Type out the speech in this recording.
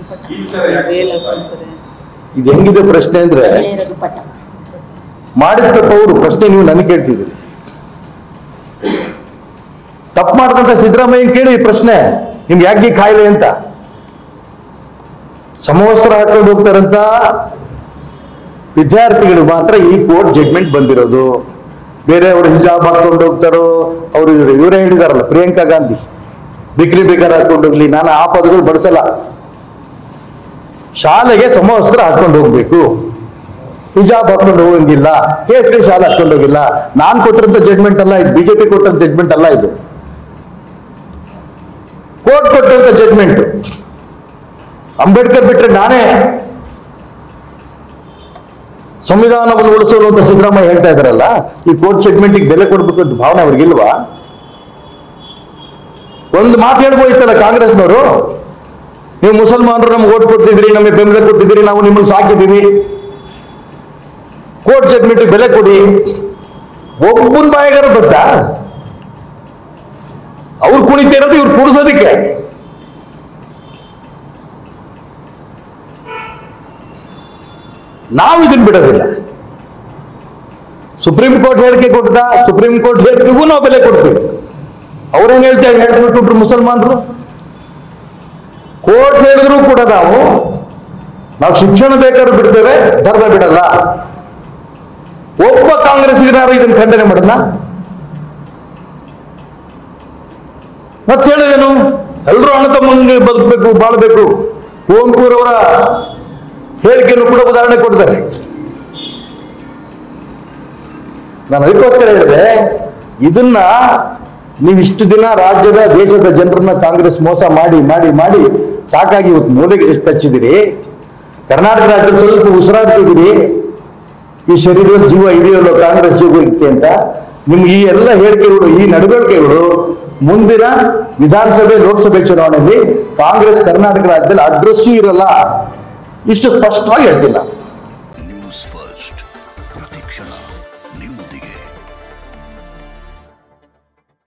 veil ಹಾಕ್ಕೊಂತಾರೆ ಇದು ಹೆಂಗಿದೆ ಪ್ರಶ್ನೆ ಅಂದ್ರೆ ಮೇಲೆ ಇರೋದು ಪಟ ಮಾಡಿದ ತಪ್ಪು ಅವರು ಪ್ರಶ್ನೆ ನೀವು ನನಗೆ ಕೇಳ್ತಿದ್ದೀರಿ ತಪ್ಪು ಮಾಡಿದಂತ ಸಿದ್ದರಾಮಯ್ಯ ಕೇಳಿ ಈ ಪ್ರಶ್ನೆ ನಿಮ್ಗೆ ಯಾಕೆ ಈ ಕಾಯಿಲೆ ಅಂತ ಸಮವಸ್ತ್ರ ಹಾಕೊಂಡು ಹೋಗ್ತಾರಂತ ವಿದ್ಯಾರ್ಥಿಗಳು ಮಾತ್ರ ಈ ಕೋರ್ಟ್ ಜಡ್ಮೆಂಟ್ ಬಂದಿರೋದು ಬೇರೆ ಅವರು ಹಿಜಾಬ್ ಹಾಕೊಂಡು ಹೋಗ್ತಾರೋ ಅವರು ಇವರೇ ಹೇಳಿದಾರಲ್ಲ ಪ್ರಿಯಾಂಕಾ ಗಾಂಧಿ ಬಿಕ್ರಿ ಬೇಕಾದ್ರೆ ಹಾಕೊಂಡು ಹೋಗ್ಲಿ ನಾನು ಆ ಪದಗಳು ಬಳಸಲ್ಲ ಶಾಲೆಗೆ ಸಮವಸ್ತ್ರ ಹಾಕೊಂಡು ಹೋಗ್ಬೇಕು ಹಿಜಾಬ್ ಹಾಕೊಂಡು ಹೋಗಂಗಿಲ್ಲ ಕೇಸರಿ ಶಾಲೆ ಹಾಕೊಂಡು ಹೋಗಿಲ್ಲ ನಾನ್ ಕೊಟ್ಟಿರಂತ ಜಡ್ಮೆಂಟ್ ಅಲ್ಲ ಇದು ಬಿಜೆಪಿ ಕೊಟ್ಟಂತ ಜಡ್ಮೆಂಟ್ ಅಲ್ಲ ಇದು ಕೋರ್ಟ್ ಕೊಟ್ಟಂತ ಜಡ್ಮೆಂಟ್ ಅಂಬೇಡ್ಕರ್ ಬಿಟ್ರೆ ನಾನೇ ಸಂವಿಧಾನವನ್ನು ಉಳಿಸೋದು ಅಂತ ಸಿದ್ದರಾಮಯ್ಯ ಹೇಳ್ತಾ ಇದಾರಲ್ಲ ಈ ಕೋರ್ಟ್ ಜಡ್ಮೆಂಟಿಗೆ ಬೆಲೆ ಕೊಡ್ಬೇಕು ಅಂತ ಭಾವನೆ ಅವ್ರಿಗಿಲ್ವಾ ಒಂದು ಮಾತು ಹೇಳ್ಬೋದಿತ್ತಲ್ಲ ಕಾಂಗ್ರೆಸ್ನವರು ನೀವು ಮುಸಲ್ಮಾನರು ನಮ್ಗೆ ಓಟ್ ಕೊಟ್ಟಿದ್ರಿ ನಮಗೆ ಬೆಂಬಲ ಕೊಟ್ಟಿದ್ದೀರಿ ನಾವು ನಿಮ್ಮನ್ನು ಸಾಕಿದ್ದೀವಿ ಕೋರ್ಟ್ ಜಡ್ಮೆಂಟ್ ಬೆಲೆ ಕೊಡಿ ಒಬ್ಬನ ಬಾಯಿಗಾರ ಗೊತ್ತಾ ಅವ್ರು ಕುಣಿತಿರೋದು ಇವ್ರು ಕುಡಿಸೋದಕ್ಕೆ ನಾವು ಇದನ್ನ ಬಿಡೋದಿಲ್ಲ ಸುಪ್ರೀಂ ಕೋರ್ಟ್ ಹೇಳಿಕೆ ಕೊಟ್ಟದ ಸುಪ್ರೀಂ ಕೋರ್ಟ್ ಹೇಳಿಕೆಗೂ ನಾವು ಬೆಲೆ ಕೊಡ್ತೀವಿ ಅವ್ರೇನ್ ಹೇಳ್ತಾರೆ ಹೇಳ್ಬಿಟ್ರು ಮುಸಲ್ಮಾನರು ಕೋರ್ಟ್ ಹೇಳಿದ್ರು ಕೂಡ ನಾವು ನಾವು ಶಿಕ್ಷಣ ಬೇಕಾದ್ರೂ ಬಿಡ್ತೇವೆ ಧರ್ಮ ಬಿಡಲ್ಲ ಒಬ್ಬ ಕಾಂಗ್ರೆಸ್ಸಿಗನಾರು ಇದನ್ನ ಖಂಡನೆ ಮಾಡಲ್ಲ ಮತ್ತೆ ಹೇಳೋದೇನು ಎಲ್ಲರೂ ಅಣ್ಣ ತಮ್ಮಂಗೆ ಬದುಕಬೇಕು ಬಾಳ್ಬೇಕು ಕುವೆಂಪುರವರ ಹೇಳಿಕೆಯನ್ನು ಕೂಡ ಉದಾಹರಣೆ ಕೊಡ್ತಾರೆ ನಾನು ಅದಕ್ಕೋಸ್ಕರ ಹೇಳಿದೆ ಇದನ್ನ ನೀವು ಇಷ್ಟು ದಿನ ರಾಜ್ಯದ ದೇಶದ ಜನರನ್ನ ಕಾಂಗ್ರೆಸ್ ಮೋಸ ಮಾಡಿ ಮಾಡಿ ಮಾಡಿ ಸಾಕಾಗಿ ಇವತ್ತು ಮೂಲೆಗೆ ಕಚ್ಚಿದಿರಿ ಕರ್ನಾಟಕ ರಾಜ್ಯದಲ್ಲಿ ಸ್ವಲ್ಪ ಉಸಿರಾಡ್ತಿದ್ದೀರಿ ಈ ಶರೀರದಲ್ಲಿ ಜೀವ ಹಿಡಿಯಲು ಕಾಂಗ್ರೆಸ್ ಜೀವ ಇತ್ತೆ ಅಂತ ನಿಮ್ಗೆ ಈ ಎಲ್ಲ ಹೇಳಿಕೆಗಳು ಈ ನಡವಳಿಕೆಗಳು ಮುಂದಿನ ವಿಧಾನಸಭೆ ಲೋಕಸಭೆ ಚುನಾವಣೆಯಲ್ಲಿ ಕಾಂಗ್ರೆಸ್ ಕರ್ನಾಟಕ ರಾಜ್ಯದಲ್ಲಿ ಅಡ್ರೆಸ್ಸೂ ಇರಲ್ಲ ಇಷ್ಟು ಸ್ಪಷ್ಟವಾಗಿ ಹೇಳ್ತೀನಿ ನಾನು